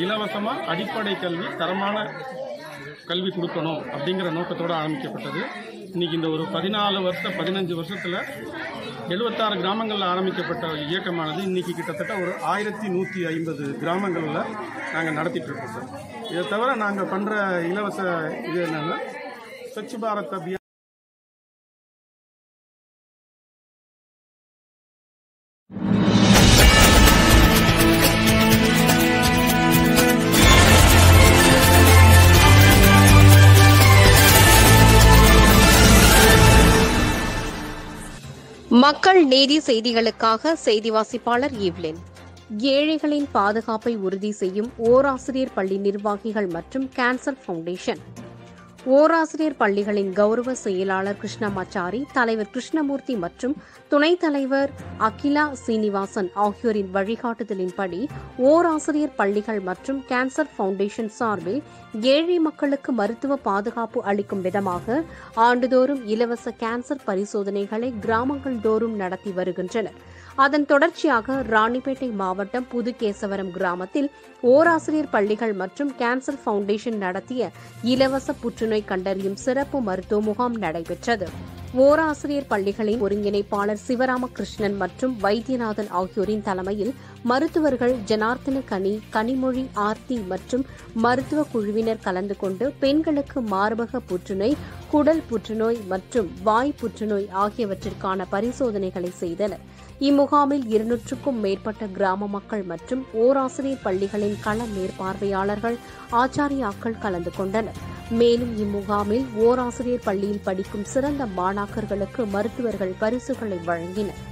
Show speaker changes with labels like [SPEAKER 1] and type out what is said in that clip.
[SPEAKER 1] இலவசமாக அடிப்படை கல்வி தரமான கல்வி கொடுக்கணும் அப்படிங்கிற நோக்கத்தோடு ஆரம்பிக்கப்பட்டது இன்னைக்கு இந்த ஒரு பதினாலு வருஷம் பதினஞ்சு வருஷத்தில் எழுபத்தாறு கிராமங்களில் ஆரம்பிக்கப்பட்ட இயக்கமானது இன்னைக்கு கிட்டத்தட்ட ஒரு ஆயிரத்தி நூற்றி ஐம்பது கிராமங்களில் நாங்கள் நடத்திட்டு இருக்கோம் சார் இதை தவிர நாங்கள் பண்ணுற இலவச இது என்னென்னா ஸ்வச் பாரத் அபியான்
[SPEAKER 2] மக்கள் நீதி செய்திகளுக்காக செய்தி வாசிப்பாளர் ஈவ்லின் ஏழைகளின் பாதுகாப்பை உறுதி செய்யும் ஓராசிரியர் பள்ளி நிர்வாகிகள் மற்றும் கேன்சர் ஃபவுண்டேஷன் ஓராசிரியர் பள்ளிகளின் கௌரவ செயலாளர் கிருஷ்ணமாச்சாரி தலைவர் கிருஷ்ணமூர்த்தி மற்றும் துணைத் தலைவர் அகிலா சீனிவாசன் ஆகியோரின் வழிகாட்டுதலின்படி ஓராசிரியர் பள்ளிகள் மற்றும் கேன்சர் ஃபவுண்டேஷன் சார்பில் ஏழை மக்களுக்கு மருத்துவ பாதுகாப்பு அளிக்கும் விதமாக ஆண்டுதோறும் இலவச கேன்சர் பரிசோதனைகளை கிராமங்கள் தோறும் நடத்தி வருகின்றனர் அதன் தொடர்ச்சியாக ராணிப்பேட்டை மாவட்டம் புதுகேசவரம் கிராமத்தில் ஓராசிரியர் பள்ளிகள் மற்றும் கேன்சர் ஃபவுண்டேஷன் நடத்திய இலவச புற்றுநோய் கண்டறியும் சிறப்பு மருத்துவ முகாம் நடைபெற்றது ஓராசிரியர் பள்ளிகளின் ஒருங்கிணைப்பாளர் சிவராமகிருஷ்ணன் மற்றும் வைத்தியநாதன் ஆகியோரின் தலைமையில் மருத்துவர்கள் ஜனார்த்தன கனி கனிமொழி ஆர்த்தி மற்றும் மருத்துவ குழுவினர் கலந்து கொண்டு பெண்களுக்கு மார்பக புற்றுநோய் குடல் புற்றுநோய் மற்றும் வாய் புற்றுநோய் ஆகியவற்றிற்கான பரிசோதனைகளை செய்தனர் இம்முகாமில் இருநூற்றுக்கும் மேற்பட்ட கிராம மக்கள் மற்றும் ஓராசிரியர் பள்ளிகளின் கள மேற்பார்வையாளர்கள் ஆச்சாரியாக்கள் கலந்து கொண்டனர் மேலும் இம்முகாமில் ஓராசிரியர் பள்ளியில் படிக்கும் சிறந்த மாணாக்கர்களுக்கு மருத்துவர்கள் பரிசுகளை வழங்கினர்